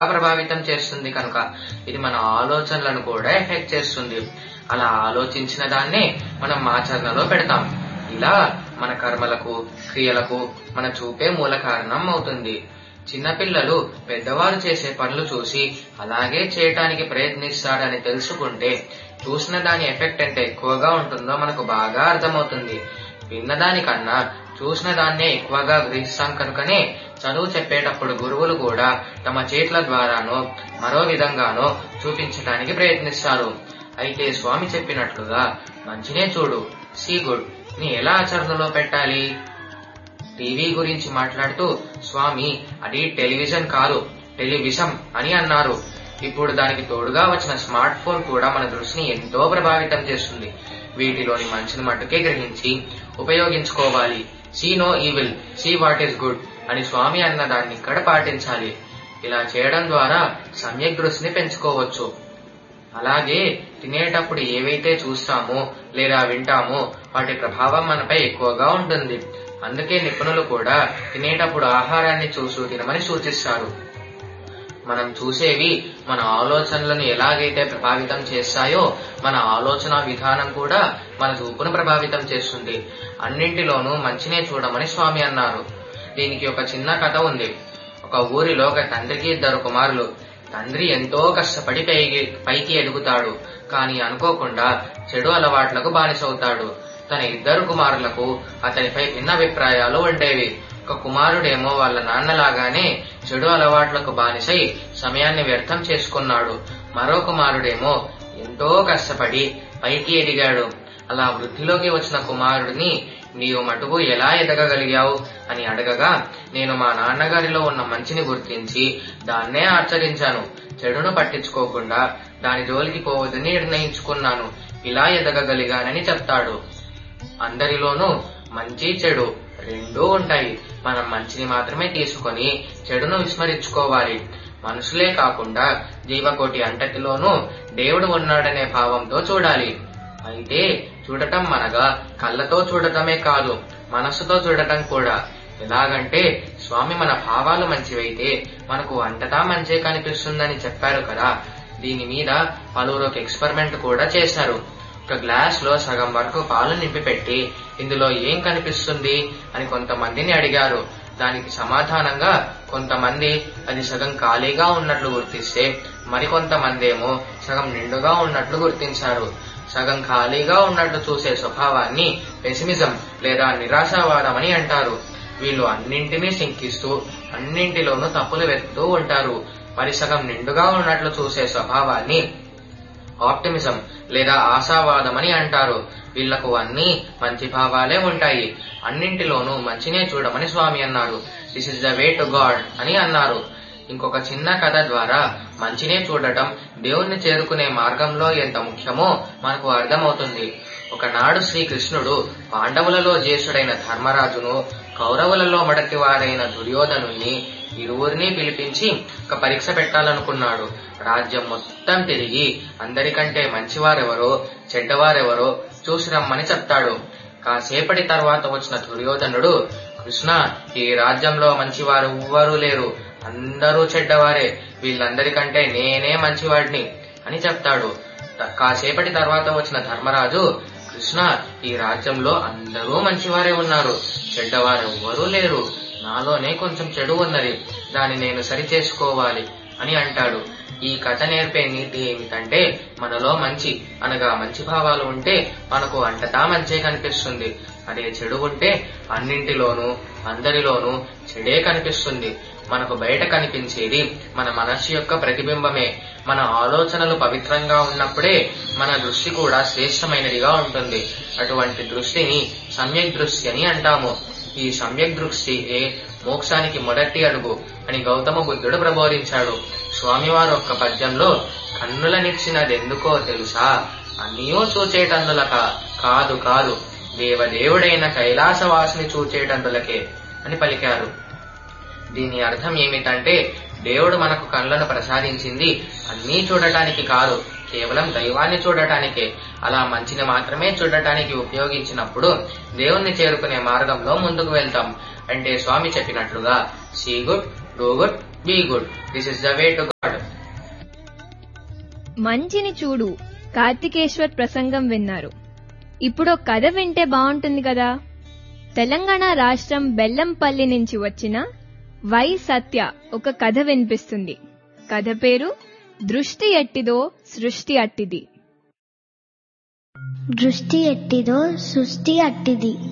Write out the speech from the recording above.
ప్రభావితం చేస్తుంది కనుక ఇది మన ఆలోచనలను కూడా ఎఫెక్ట్ చేస్తుంది అలా ఆలోచించిన దాన్నే మనం ఆచరణలో పెడతాం ఇలా మన కర్మలకు క్రియలకు మన చూపే మూల కారణం అవుతుంది చిన్నపిల్లలు పెద్దవారు చేసే పనులు చూసి అలాగే చేయటానికి ప్రయత్నిస్తారని తెలుసుకుంటే చూసిన దాని ఎఫెక్ట్ ఎంత ఎక్కువగా ఉంటుందో మనకు బాగా అర్థమవుతుంది విన్నదానికన్నా చూసిన దాన్నే ఎక్కువగా గ్రహిస్తాం కనుకనే చదువు చెప్పేటప్పుడు గురువులు కూడా తమ చేతుల ద్వారానో మరో విధంగానో చూపించడానికి ప్రయత్నిస్తారు అయితే స్వామి చెప్పినట్లుగా మంచినే చూడు సీ గుడ్ ని ఎలా ఆచరణలో పెట్టాలి టీవీ గురించి మాట్లాడుతూ స్వామి అది టెలివిజన్ కాదు టెలివిజం అని అన్నారు ఇప్పుడు దానికి తోడుగా వచ్చిన స్మార్ట్ ఫోన్ కూడా మన దృష్టిని ఎంతో ప్రభావితం చేస్తుంది వీటిలోని మంచిని మట్టుకే గ్రహించి ఉపయోగించుకోవాలి see no evil see what is good అని స్వామి అన్న దాన్ని ఇక్కడ పాటించాలి ఇలా చేయడం ద్వారా సమ్యక్ దృష్టిని పెంచుకోవచ్చు అలాగే తినేటప్పుడు ఏవైతే చూస్తామో లేదా వింటామో వాటి ప్రభావం మనపై ఎక్కువగా ఉంటుంది అందుకే నిపుణులు కూడా తినేటప్పుడు ఆహారాన్ని చూసు తినమని సూచిస్తారు మనం చూసేవి మన ఆలోచనలను ఎలాగైతే ప్రభావితం చేస్తాయో మన ఆలోచన విధానం కూడా మన చూపును ప్రభావితం చేస్తుంది అన్నింటిలోనూ మంచినే చూడమని స్వామి అన్నారు దీనికి ఒక చిన్న కథ ఉంది ఒక ఊరిలో ఒక తండ్రికి ఇద్దరు కుమారులు తండ్రి ఎంతో కష్టపడి పైకి పైకి ఎదుగుతాడు కానీ అనుకోకుండా చెడు అలవాట్లకు బానిసవుతాడు తన ఇద్దరు కుమారులకు అతనిపై భిన్న అభిప్రాయాలు ఉండేవి ఒక కుమారుడేమో వాళ్ళ నాన్నలాగానే చెడు అలవాట్లకు బానిసై సమయాన్ని వ్యర్థం చేసుకున్నాడు మరో కుమారుడేమో ఎంతో కష్టపడి పైకి ఎదిగాడు అలా వృద్ధిలోకి వచ్చిన కుమారుడిని నీవు మటుకు ఎలా ఎదగగలిగావు అని అడగగా నేను మా నాన్నగారిలో ఉన్న మంచిని గుర్తించి దాన్నే ఆచరించాను చెడును పట్టించుకోకుండా దాని జోలికి పోవద్దని నిర్ణయించుకున్నాను ఇలా ఎదగగలిగానని చెప్తాడు అందరిలోనూ మంచి చెడు రెండూ ఉంటాయి మనం మంచిని మాత్రమే తీసుకొని చెడును విస్మరించుకోవాలి మనుషులే కాకుండా జీవకోటి అంతటిలోనూ దేవుడు ఉన్నాడనే భావంతో చూడాలి అయితే చూడటం మనగా కళ్ళతో చూడటమే కాదు మనస్సుతో చూడటం కూడా ఎలాగంటే స్వామి మన భావాలు మంచివైతే మనకు అంతటా మంచే కనిపిస్తుందని చెప్పారు కదా దీని మీద పలువురు ఒక ఎక్స్పెరిమెంట్ కూడా చేశారు ఒక గ్లాస్ లో సగం వరకు పాలు నింపి పెట్టి ఇందులో ఏం కనిపిస్తుంది అని కొంతమందిని అడిగారు దానికి సమాధానంగా కొంతమంది అది సగం ఖాళీగా ఉన్నట్లు గుర్తిస్తే మరికొంతమంది ఏమో సగం నిండుగా ఉన్నట్లు గుర్తించారు సగం ఖాళీగా ఉన్నట్లు చూసే స్వభావాన్ని పెసిమిజం లేదా నిరాశావాదం అని అంటారు వీళ్ళు అన్నింటినీ శంకిస్తూ అన్నింటిలోనూ తప్పులు వెతుకుతూ ఉంటారు మరి సగం నిండుగా ఉన్నట్లు చూసే స్వభావాన్ని ఆప్టిమిజం లేదా ఆశావాదం అని అంటారు వీళ్లకు అన్ని మంచి భావాలే ఉంటాయి అన్నింటిలోనూ మంచినే చూడమని స్వామి అన్నారు this is the way to God అని అన్నారు ఇంకొక చిన్న కథ ద్వారా మంచినే చూడటం దేవుణ్ణి చేరుకునే మార్గంలో ఎంత ముఖ్యమో మనకు అర్థమవుతుంది ఒకనాడు శ్రీకృష్ణుడు పాండవులలో జ్యేష్ఠుడైన ధర్మరాజును కౌరవులలో మడతివారైన దుర్యోధనుణ్ణి ఇరువురిని పిలిపించి ఒక పరీక్ష పెట్టాలనుకున్నాడు రాజ్యం మొత్తం తిరిగి అందరికంటే మంచివారెవరో చెడ్డవారెవరో చూసి రమ్మని చెప్తాడు కాసేపటి తర్వాత వచ్చిన దుర్యోధనుడు కృష్ణ ఈ రాజ్యంలో మంచివారు ఎవ్వరూ లేరు అందరూ చెడ్డవారే వీళ్ళందరికంటే నేనే మంచివాడిని అని చెప్తాడు కాసేపటి తర్వాత వచ్చిన ధర్మరాజు కృష్ణ ఈ రాజ్యంలో అందరూ మంచివారే ఉన్నారు చెడ్డవారు ఎవ్వరూ లేరు నాలోనే కొంచెం చెడు ఉన్నది దాన్ని నేను సరి చేసుకోవాలి అని అంటాడు ఈ కథ నేర్పే నీతి ఏమిటంటే మనలో మంచి అనగా మంచి భావాలు ఉంటే మనకు అంతటా మంచే కనిపిస్తుంది అదే చెడు ఉంటే అన్నింటిలోనూ అందరిలోనూ చెడే కనిపిస్తుంది మనకు బయట కనిపించేది మన మనస్సు యొక్క ప్రతిబింబమే మన ఆలోచనలు పవిత్రంగా ఉన్నప్పుడే మన దృష్టి కూడా శ్రేష్టమైనదిగా ఉంటుంది అటువంటి దృష్టిని సమ్యక్ దృష్టి అని అంటాము ఈ సమ్యక్ దృష్టియే మోక్షానికి మొదటి అడుగు అని గౌతమ బుద్ధుడు ప్రబోధించాడు స్వామివారు ఒక్క పద్యంలో కన్నులనిచ్చినదెందుకో తెలుసా అన్నీయూ చూచేటందులక కాదు కాదు దేవదేవుడైన కైలాసవాసిని చూచేటందులకే అని పలికారు దీని అర్థం ఏమిటంటే దేవుడు మనకు కళ్ళను ప్రసాదించింది అన్నీ చూడటానికి కాదు కేవలం దైవాన్ని చూడటానికే అలా మంచిని మాత్రమే చూడటానికి ఉపయోగించినప్పుడు దేవుణ్ణి చేరుకునే మార్గంలో ముందుకు వెళ్తాం అంటే స్వామి చెప్పినట్లుగా see good do good be good this is the way to మంచిని చూడు కార్తికేశ్వర్ ప్రసంగం విన్నారు ఇప్పుడు కథ వింటే బాగుంటుంది కదా తెలంగాణ రాష్ట్రం బెల్లంపల్లి నుంచి వచ్చిన వై సత్య ఒక కథ వినిపిస్తుంది కథ పేరు దృష్టి ఎట్టిదో సృష్టి అట్టిది దృష్టి ఎట్టిదో సృష్టి అట్టిది